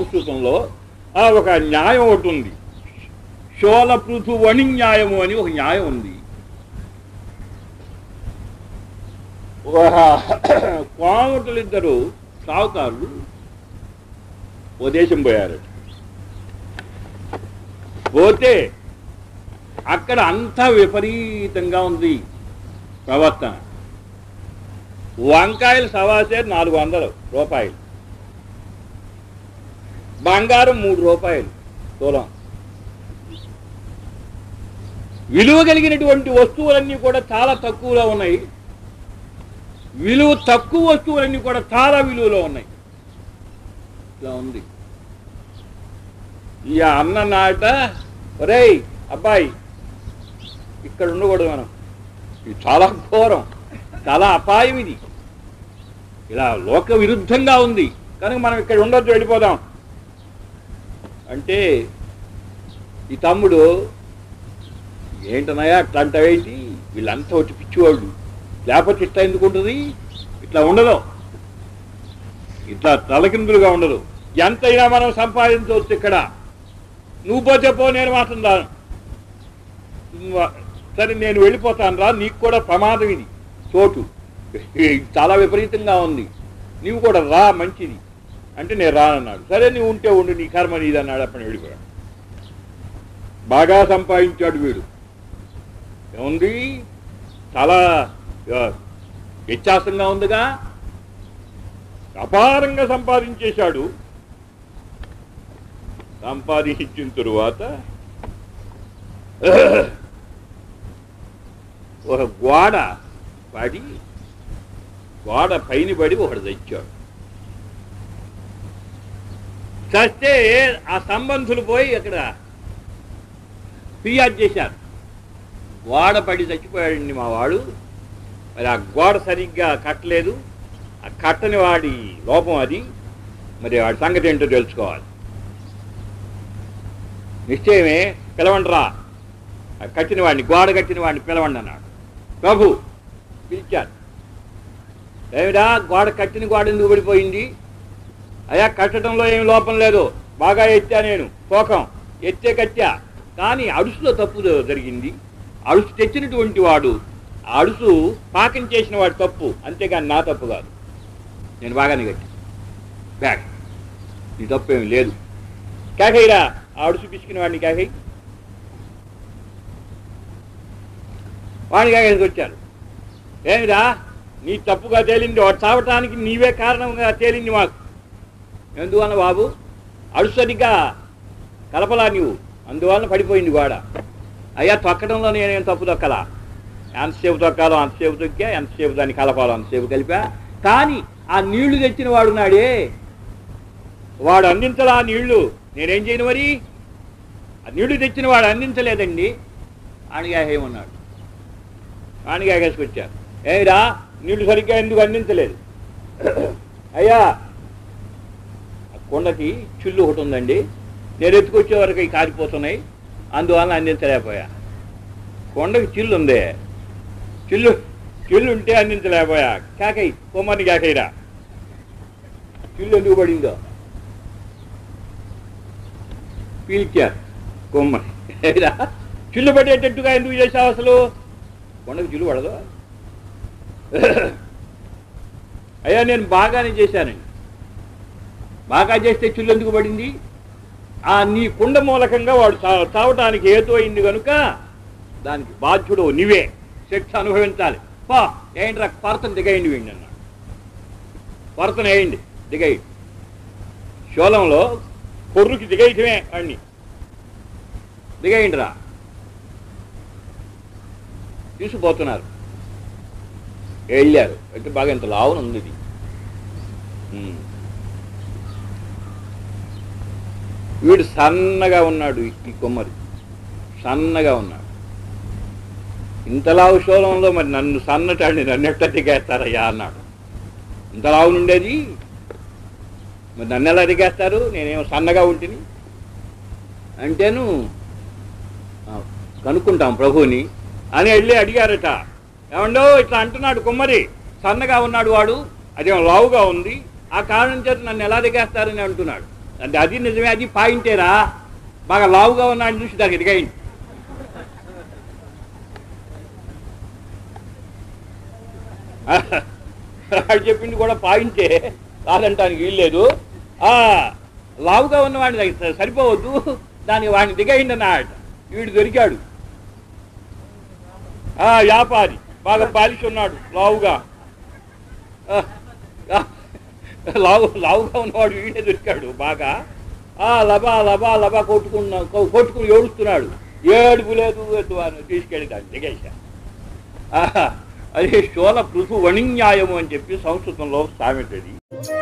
సంస్కృతంలో ఆ ఒక న్యాయం ఒకటి ఉంది శోల పృథు వణి న్యాయము అని ఒక న్యాయం ఉంది కోమటలిద్దరు సావుకారులు ఓ దేశం పోయారు పోతే అక్కడ అంతా విపరీతంగా ఉంది ప్రవర్తన వంకాయలు సవాసే నాలుగు వందలు రూపాయలు బంగారం మూడు రూపాయలు తులం విలువ కలిగినటువంటి వస్తువులన్నీ కూడా చాలా తక్కువలో ఉన్నాయి విలువ తక్కువ వస్తువులన్నీ కూడా చాలా విలువలో ఉన్నాయి ఇట్లా ఉంది ఈ అన్న నాట ఒరేయ్ అబ్బాయి ఇక్కడ ఉండకూడదు మనం ఇది చాలా ఘోరం చాలా అపాయం ఇది ఇలా లోక విరుద్ధంగా ఉంది కనుక మనం ఇక్కడ ఉండొద్దు వెళ్ళిపోదాం అంటే ఈ తమ్ముడు ఏంటనయా అట్లా అంటావేంటి వీళ్ళంతా వచ్చి పిచ్చివాళ్ళు లేకపోతే ఇట్లా ఎందుకు ఉంటుంది ఇట్లా ఉండదు ఇట్లా తలకిందులుగా ఉండదు ఎంతైనా మనం సంపాదించవచ్చు ఇక్కడ నువ్వు పోతే పో నేను మాత్రం రాను నువ్వు- సరే నేను వెళ్ళిపోతాను రా నీకు కూడా ప్రమాదం ఇది చోటు చాలా విపరీతంగా ఉంది నీవు కూడా రా మంచిది అంటే నేను రానన్నాడు సరే నువ్వు ఉంటే ఉండు నీ కర్మ నీది అన్నాడు అప్పుడు వెళ్ళిపోయాడు బాగా సంపాదించాడు వీడు ఏముంది చాలా ఆ, వ్యత్యాసంగా ఉందిగా అపారంగా సంపాదించేశాడు సంపాదించిన తరువాత ఒక గోడ పడి గోడ పైన పడి ఒకడు తెచ్చాడు చస్తే ఆ సంబంధులు పోయి అక్కడ ఫిర్యాదు చేశారు గోడ పడి చచ్చిపోయాడండి మా వాడు మరి ఆ గోడ సరిగ్గా కట్టలేదు ఆ కట్టని వాడి లోపం అది మరి వాడి సంగతి ఏంటో తెలుసుకోవాలి నిశ్చయమే పిలవండిరా ఆ కట్టిన వాడిని గోడ కట్టిన వాడిని పిలవండి అన్నాడు ప్రభు పిలిచారు ఏమిరా గోడ కట్టిన గోడ ఎందుకు పడిపోయింది అయ్యా కట్టడంలో ఏం లోపం లేదు బాగా ఎత్తా నేను తోకం ఎత్తే కట్టా కానీ అడుసులో తప్పు జరిగింది అడుసు తెచ్చినటువంటి వాడు ఆ అడుసు పాకం చేసిన వాడు తప్పు అంతేగాని నా తప్పు కాదు నేను బాగానే కట్టి బ్యాగ్ నీ తప్పు ఏమి లేదు కేకయ్యరా ఆ అడుసు పిసికిన వాడిని కేకయ్య వాడిని కేకేసి వచ్చారు ఏమిరా నీ తప్పుగా తేలింది వాడు చావటానికి నీవే కారణంగా తేలింది మాకు ఎందువల్ల బాబు అడుసు సరిగ్గా కలపలా నీవు అందువలన పడిపోయింది గోడ అయ్యా తొక్కడంలో నేనేం తప్పు తొక్కలా ఎంతసేపు తొక్కాలో అంతసేపు తొక్కా ఎంతసేపు దాన్ని కలపాలో అంతసేపు కలిపా కానీ ఆ నీళ్లు తెచ్చిన వాడు నాడే వాడు అందించలా ఆ నీళ్లు నేనేం చేయను మరి ఆ నీళ్లు తెచ్చిన వాడు అందించలేదండి ఆణిగాహేమన్నాడు ఆణిగాగేసుకొచ్చారు ఏమిరా నీళ్లు సరిగ్గా ఎందుకు అందించలేదు అయ్యా ఆ కొండకి చిల్లు ఒకటి ఉందండి నేను ఎత్తుకొచ్చే వరకు అవి కారిపోతున్నాయి అందువలన అందించలేకపోయా కొండకి చిల్లు ఉంది చిల్లు చిల్లు ఉంటే అందించలేకపోయా కాకై కొమ్మని కాకైరా చిల్లు ఎందుకు పడిందో పీల్చారు కొమ్మని ఏరా చిల్లు పడేటట్టుగా ఎందుకు చేసావు అసలు కొండకు చిల్లు పడదు అయ్యా నేను బాగానే చేశానండి బాగా చేస్తే చిల్లు ఎందుకు పడింది ఆ నీ కుండ మూలకంగా వాడు చా- చావటానికి ఏతో అయింది కనుక దానికి బాధ్యుడు నీవే శిక్ష అనుభవించాలి పా ఏంట్రా కొరతను దిగేయండి వీడి అన్నాడు కొరతను వేయండి దిగేయండి శోలంలో కొర్రుకి దిగేయటమే వాడిని దిగేయండి రా తీసుకుపోతున్నారు వెళ్ళారు అంటే బాగా ఇంత లావున ఉంది ఇది ఉమ్. వీడు సన్నగా ఉన్నాడు ఈ- ఈ కొమ్మరి సన్నగా ఉన్నాడు ఇంత లావు శోలంలో మరి నన్ను సన్నటాడిని నన్ను ఎట్లా దిగేస్తారయ్యా అన్నాడు ఇంత లావు నుండేది మరి నన్ను ఎలా దిగేస్తారు నేనేమో సన్నగా ఉంటుంది అంటేను ఆ, కనుక్కుంటాం ప్రభువుని అని వెళ్ళి అడిగారట ఏమండో ఇట్లా అంటున్నాడు కుమ్మరి సన్నగా ఉన్నాడు వాడు అదేమో లావుగా ఉంది ఆ కారణం చేత నన్ను ఎలా దిగేస్తారని అంటున్నాడు అంటే అది నిజమే అది పాయింటేరా బాగా లావుగా ఉన్నాడు చూసి దానికి ఎదిగాయండి వాడు చెప్పింది కూడా పాయింటే కాదంటానికి వీల్లేదు ఆ, లావుగా ఉన్నవాడిని దానికి స- సరిపోవద్దు దానికి వాడిని దిగైంది అన్నాడు వీడు దొరికాడు ఆ, వ్యాపారి బాగా పాలిష్ ఉన్నాడు లావుగా ఆ, ఆ, లావు లావుగా ఉన్నవాడు వీడే దొరికాడు బాగా ఆ లబా లబా లబా కొట్టుకున్న కొ- కొట్టుకుని ఏడుస్తున్నాడు ఏడుపు లేదు ఎద్దు అని తీసుకెళ్ళి దాన్ని దిగేశా ఆహా, అదే శోల పృథు వణిన్యాయము అని చెప్పి సంస్కృతంలో సామెతది